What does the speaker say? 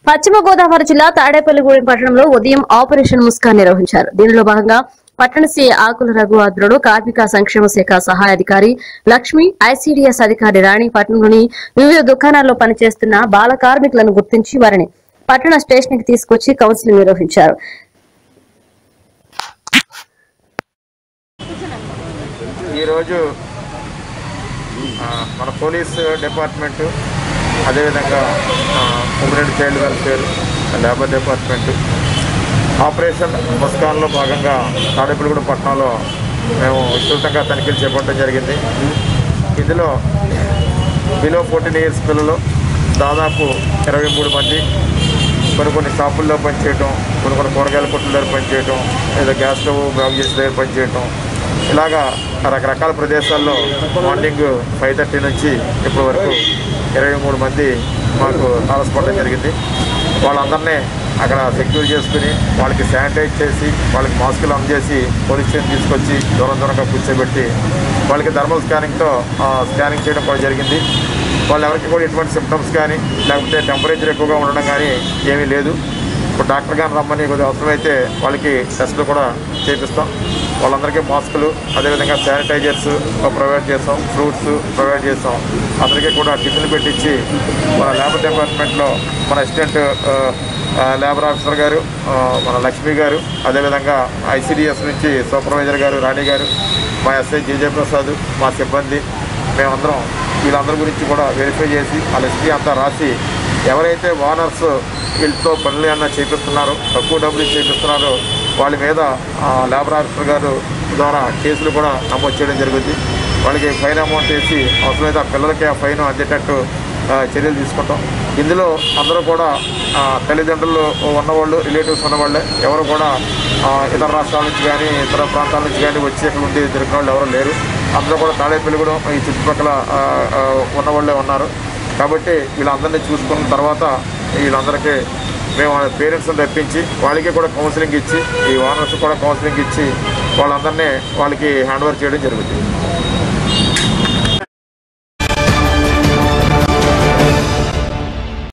పశ్చిమ గోదావరి జిల్లా తాడేపల్లిగూడెం పట్టణంలో ఉదయం ఆపరేషన్ ముస్కాన్ నిర్వహించారు దీనిలో భాగంగా పట్టణ సి ఆకుల రఘు ఆధ్వర్యంలో కార్మిక సంక్షేమ శాఖ సహాయ అధికారి లక్ష్మి ఐసీడీఎస్ అధికారి రాణి పట్టణంలోని వివిధ దుకాణాల్లో పనిచేస్తున్న బాల కార్మికులను గుర్తించి వారిని పట్టణ స్టేషన్ కి తీసుకొచ్చి కౌన్సిలింగ్ నిర్వహించారు ఈరోజు ఆ, మన పోలీస్ డిపార్ట్మెంటు అదేవిధంగా women child welfare labour department operation ముస్కాన్లో భాగంగా తాడేపల్లిగూడ పట్టణంలో మేము విస్తృతంగా తనిఖీలు చేపట్టడం జరిగింది ఇందులో బిలో ఫోర్టీన్ ఇయర్స్ పిల్లలు దాదాపు ఇరవై మూడు మంది కొన్ని కొన్ని షాపుల్లో పనిచేయటం కొన్ని కొన్ని కూరగాయల కొట్ల దగ్గర పనిచేయటం లేదా గ్యాస్ స్టవ్ బాగు చేసే దగ్గర పనిచేయటం ఇలాగా రకరకాల ప్రదేశాల్లో మార్నింగ్ ఫైవ్ థర్టీ నుంచి ఇప్పటి వరకు ఇరవై మూడు మంది మాకు తారసపడడం జరిగింది వాళ్ళందరినీ అక్కడ సెక్యూర్ చేసుకుని వాళ్ళకి శానిటైజ్ చేసి వాళ్ళకి మాస్కులు అందజేసి పోలీస్ స్టేషన్ తీసుకొచ్చి దూరం దూరంగా కూర్చోబెట్టి వాళ్ళకి థర్మల్ స్కానింగ్తో స్కానింగ్ చేయడం కూడా జరిగింది వాళ్ళు ఎవరికి కూడా ఎటువంటి సిమ్టమ్స్ కానీ లేకపోతే టెంపరేచర్ ఎక్కువగా ఉండడం కానీ ఏమీ లేదు ఇప్పుడు డాక్టర్ గారిని రమ్మని కొద్దిగా అవసరమైతే వాళ్ళకి టెస్టులు కూడా చేపిస్తాం వాళ్ళందరికీ మాస్కులు అదేవిధంగా శానిటైజర్స్ ప్రొవైడ్ చేస్తాం ఫ్రూట్స్ ప్రొవైడ్ చేస్తాం అందరికీ కూడా టిఫిన్ పెట్టించి మన లేబర్ డిపార్ట్మెంట్లో మన అసిస్టెంట్ లేబర్ ఆఫీసర్ గారు ఆ, మన లక్ష్మి గారు అదేవిధంగా ఐసిడిఎస్ నుంచి సూపర్వైజర్ గారు రాణి గారు మా ఎస్ఐ జేజే ప్రసాద్ మా సిబ్బంది మేమందరం వీళ్ళందరి గురించి కూడా వెరిఫై చేసి ఆ లిస్ట్ అంతా రాసి ఎవరైతే ఓనర్స్ వీళ్ళతో పనులు ఏమన్నా చేపిస్తున్నారో తక్కువ డబ్బులు ఇచ్చి చేపిస్తున్నారో వాళ్ళ మీద ఆ, లేబర్ ఆఫీసర్ గారు ద్వారా కేసులు కూడా నమోదు చేయడం జరుగుతుంది వాళ్ళకి ఫైన్ అమౌంట్ వేసి అవసరమైతే ఆ పిల్లలకి ఆ ఫైన్ అందేటట్టు ఆ, చర్యలు తీసుకుంటాం ఇందులో అందరూ కూడా ఆ, తల్లిదండ్రులు ఉన్నవాళ్ళు రిలేటివ్స్ ఉన్నవాళ్ళే ఎవరు కూడా ఆ, ఇతర రాష్ట్రాల నుంచి కానీ ఇతర ప్రాంతాల నుంచి కానీ వచ్చి ఇక్కడ ఉండి దొరికిన వాళ్ళు ఎవరు లేరు అందరూ కూడా తాడేపల్లిగూడెం ఈ చుట్టుపక్కల ఆ, ఆ, ఉన్నవాళ్ళే ఉన్నారు కాబట్టి వీళ్ళందరినీ చూసుకున్న తర్వాత వీళ్ళందరికీ మేము వాళ్ళ పేరెంట్స్ని తెప్పించి వాళ్ళకి కూడా కౌన్సిలింగ్ ఇచ్చి ఈ ఓనర్స్ కూడా కౌన్సిలింగ్ ఇచ్చి వాళ్ళందరినీ వాళ్ళకి హ్యాండ్ ఓవర్ చేయడం జరుగుతుంది